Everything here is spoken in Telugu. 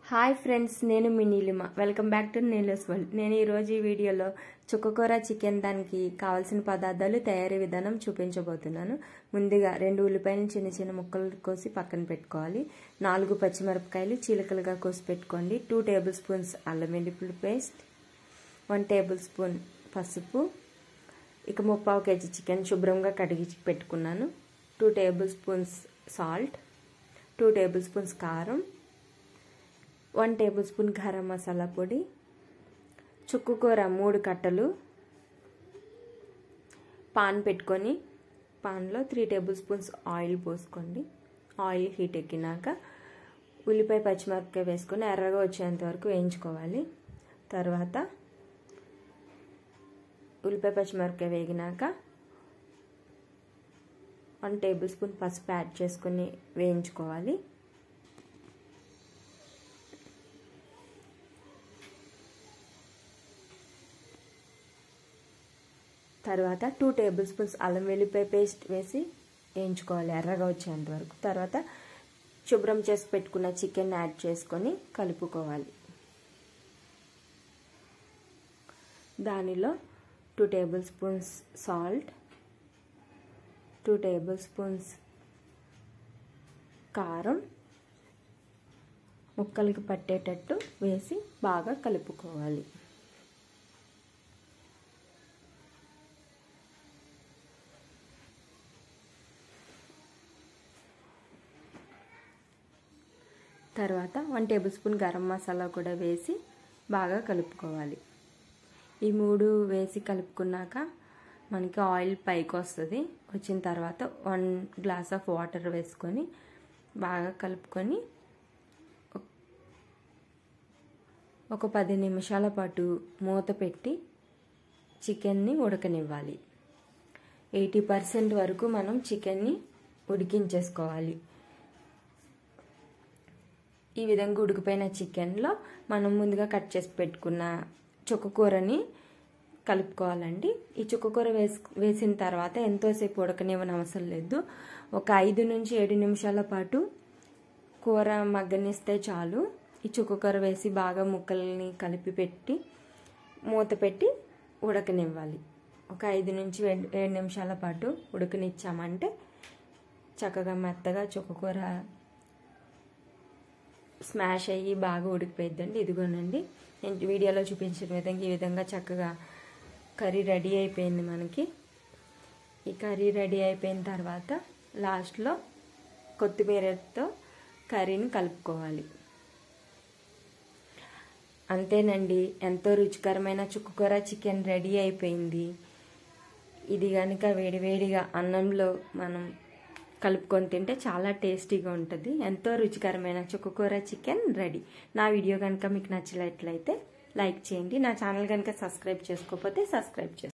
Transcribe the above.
హాయ్ ఫ్రెండ్స్ నేను మీ Neelima welcome back to Neela's world నేను ఈరోజు ఈ వీడియోలో చుక్కకూర చికెన్ దానికి కావాల్సిన పదార్థాలు తయారీ విధానం చూపించబోతున్నాను ముందుగా రెండు ఉల్లిపాయలను చిన్న చిన్న ముక్కలు కోసి పక్కన పెట్టుకోవాలి నాలుగు పచ్చిమిరపకాయలు చీలకలుగా కోసి పెట్టుకోండి టూ టేబుల్ స్పూన్స్ అల్లం వెల్లుల్లి పేస్ట్ వన్ టేబుల్ స్పూన్ పసుపు ఇక ముప్పావు కేజీ చికెన్ శుభ్రంగా కడిగి పెట్టుకున్నాను two tablespoons salt two tablespoons కారం one tablespoon garam masala పొడి చుక్కుకూర మూడు కట్టలు పాన్ పెట్టుకొని పాన్లో త్రీ టేబుల్ స్పూన్స్ ఆయిల్ పోసుకోండి ఆయిల్ హీట్ ఎక్కినాక ఉల్లిపాయ పచ్చిమిరపకాయ వేసుకొని ఎర్రగా వచ్చేంత వరకు వేయించుకోవాలి తర్వాత ఉల్లిపాయ పచ్చిమిరపకాయ వేగినాక వన్ టేబుల్ స్పూన్ పసుపు యాడ్ చేసుకొని వేయించుకోవాలి తర్వాత టూ టేబుల్ స్పూన్స్ అల్లం వెల్లిపాయ పేస్ట్ వేసి వేయించుకోవాలి ఎర్రగా వచ్చేంత వరకు తర్వాత శుభ్రం చేసి పెట్టుకున్న చికెన్ యాడ్ చేసుకొని కలుపుకోవాలి దానిలో two tablespoons salt two tablespoons కారం ముక్కలకి పట్టేటట్టు వేసి బాగా కలుపుకోవాలి తర్వాత one tablespoon garam masala కూడా వేసి బాగా కలుపుకోవాలి ఈ మూడు వేసి కలుపుకున్నాక మనకి ఆయిల్ పైకి వస్తుంది వచ్చిన తర్వాత వన్ గ్లాస్ ఆఫ్ వాటర్ వేసుకొని బాగా కలుపుకొని ఒక పది నిమిషాల పాటు మూత పెట్టి చికెన్ని ఉడకనివ్వాలి ఎయిటీ పర్సెంట్ వరకు మనం చికెన్ని ఉడికించేసుకోవాలి ఈ విధంగా ఉడికిపోయిన చికెన్లో మనం ముందుగా కట్ చేసి పెట్టుకున్న చుక్కకూరని కలుపుకోవాలండి ఈ చుక్కకూర వేసి వేసిన తర్వాత ఎంతోసేపు ఉడకనివ్వని అవసరం లేదు ఒక ఐదు నుంచి ఏడు నిమిషాల పాటు కూర మగ్గనిస్తే చాలు ఈ చుక్కకూర వేసి బాగా ముక్కల్ని కలిపి పెట్టి మూత పెట్టి ఉడకనివ్వాలి ఒక ఐదు నుంచి ఏడు నిమిషాల పాటు ఉడకనిచ్చామంటే చక్కగా మెత్తగా చుక్కకూర స్మాష్ అయ్యి బాగా ఉడికిపోయిద్దండి ఇదిగోనండి నేను వీడియోలో చూపించిన విధంగా ఈ విధంగా చక్కగా కర్రీ రెడీ అయిపోయింది మనకి ఈ కర్రీ రెడీ అయిపోయిన తర్వాత లాస్ట్లో కొత్తిమీరతో కర్రీని కలుపుకోవాలి అంతేనండి ఎంతో రుచికరమైన చుక్కకూర చికెన్ రెడీ అయిపోయింది ఇది కనుక వేడివేడిగా అన్నంలో మనం కలుపుకొని తింటే చాలా టేస్టీగా ఉంటుంది ఎంతో రుచికరమైన చుక్కకూర చికెన్ రెడీ నా వీడియో కనుక మీకు నచ్చినట్లయితే లైక్ చేయండి నా ఛానల్ కనుక సబ్స్క్రైబ్ చేసుకోకపోతే సబ్స్క్రైబ్ చేసుకోండి